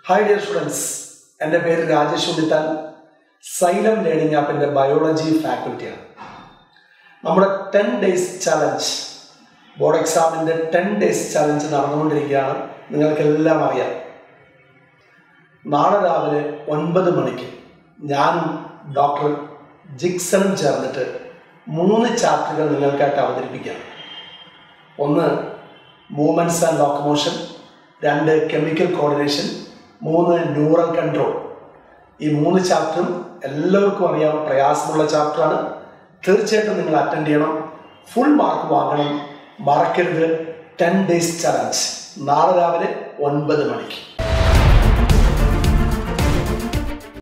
hi dear students എൻ്റെ പേര് Rajesh Unnithan Xylem learning ആപ്പിൻ്റെ ബയോളജി ഫാക്കൽറ്റിയാണ് നമ്മുടെ ടെൻ ഡേയ്സ് ചലഞ്ച് ബോർഡ് എക്സാമിൻ്റെ ടെൻ ഡേയ്സ് ചലഞ്ച് നടന്നുകൊണ്ടിരിക്കുകയാണ് നിങ്ങൾക്കെല്ലാം അറിയാം നാളെ രാവിലെ ഒൻപത് മണിക്ക് ഞാനും ഡോക്ടർ ജിക്സണും ചേർന്നിട്ട് മൂന്ന് ചാപ്റ്ററുകൾ നിങ്ങൾക്കായിട്ട് അവതരിപ്പിക്കാം ഒന്ന് മൂവ്മെൻറ്റ്സ് ആൻഡ് ലോക്കമോഷൻ രണ്ട് കെമിക്കൽ കോർഡിനേഷൻ മൂന്ന് ന്യൂറൽ കൺട്രോൾ ഈ മൂന്ന് ചാപ്റ്ററും എല്ലാവർക്കും അറിയാം പ്രയാസമുള്ള ചാപ്റ്ററാണ് തീർച്ചയായിട്ടും നിങ്ങൾ അറ്റൻഡ് ചെയ്യണം ഫുൾ മാർക്ക് വാങ്ങണം മറക്കരുത് ടെൻ ഡേയ്സ് ചലഞ്ച് നാളെ രാവിലെ ഒൻപത് മണിക്ക്